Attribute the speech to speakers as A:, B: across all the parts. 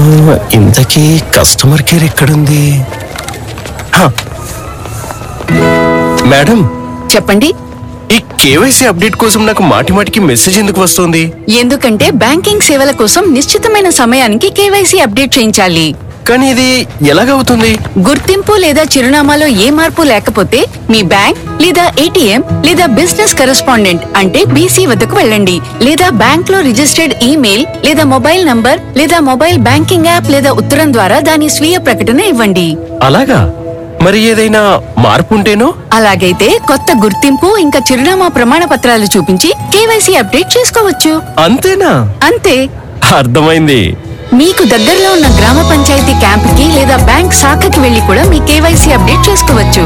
A: ఇంతకీ customer care ఎక్కడుంది హ. మేడం
B: చెప్పండి
A: ఈ కేవైసీ అప్డేట్ కోసం నాకు మాటి మాటికి మెసేజ్ ఎందుకు వస్తుంది
B: ఎందుకంటే బ్యాంకింగ్ సేవల కోసం నిశ్చితమైన సమయానికి కేవైసీ అప్డేట్ చేయించాలి
A: కానీ ఇది ఎలాగవుతుంది
B: గుర్తింపు లేదా చిరునామాలో ఏ మార్పు లేకపోతే మీ బ్యాంక్ లేదా ఏటీఎం లేదా బిజినెస్ కరెస్పాండెంట్ అంటే బీసీ వద్దకు వెళ్ళండి లేదా బ్యాంక్ లో రిజిస్టర్డ్ ఈమెయిల్ లేదా మొబైల్ నంబర్ లేదా మొబైల్ బ్యాంకింగ్ యాప్ లేదా ఉత్తరం ద్వారా దాని స్వీయ ప్రకటన ఇవ్వండి
A: అలాగా మరి ఏదైనా మార్పు ఉంటేనో
B: అలాగైతే కొత్త గుర్తింపు ఇంకా చిరునామా ప్రమాణ పత్రాలు చూపించి కేవైసీ అప్డేట్ చేసుకోవచ్చు
A: అంతేనా
B: అంతే
A: అర్థమైంది
B: మీకు దగ్గరలో ఉన్న గ్రామ పంచాయతీ క్యాంపుకి లేదా బ్యాంక్ శాఖకి వెళ్లి కూడా మీ కేవైసీ అప్డేట్ చేసుకోవచ్చు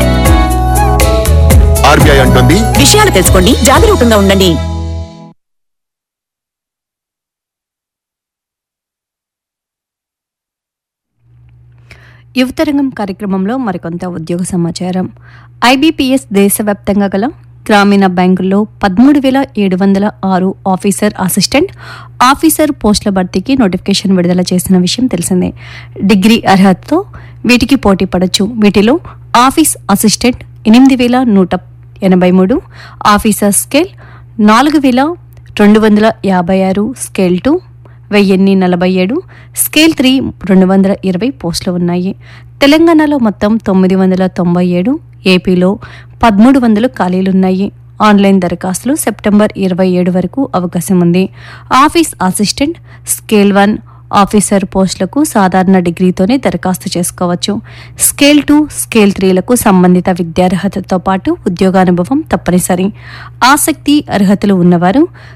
C: ఆర్బీఐ అంటుంది
B: విషయాలు తెలుసుకోండి జాగరూకంగా ఉండండి
D: యువతరంగం కార్యక్రమంలో మరికొంత ఉద్యోగ సమాచారం ఐబీపీఎస్ దేశవ్యాప్తంగా గల గ్రామీణ బ్యాంకుల్లో పదమూడు వేల ఏడు వందల ఆరు ఆఫీసర్ అసిస్టెంట్ ఆఫీసర్ పోస్టుల భర్తీకి నోటిఫికేషన్ విడుదల చేసిన విషయం తెలిసిందే డిగ్రీ అర్హతతో వీటికి పోటీ పడొచ్చు వీటిలో ఆఫీస్ అసిస్టెంట్ ఎనిమిది వేల నూట ఎనభై మూడు ఆఫీసర్ స్కేల్ నాలుగు వేల రెండు వందల యాభై ఆరు స్కేల్ టూ వెయ్యిన్ని నలభై ఏడు స్కేల్ త్రీ రెండు వందల ఇరవై పోస్టులు ఉన్నాయి తెలంగాణలో మొత్తం తొమ్మిది వందల తొంభై ఏడు ఏపీలో పదమూడు వందలు ఖాళీలున్నాయి ఆన్లైన్ దరఖాస్తులు సెప్టెంబర్ ఇరవై ఏడు వరకు అవకాశం ఉంది office assistant scale one officer పోస్టులకు సాధారణ డిగ్రీతోనే దరఖాస్తు చేసుకోవచ్చు స్కేల్ టూ స్కేల్ త్రీలకు సంబంధిత విద్యార్హతతో పాటు ఉద్యోగానుభవం తప్పనిసరి ఆసక్తి అర్హతలు ఉన్నవారు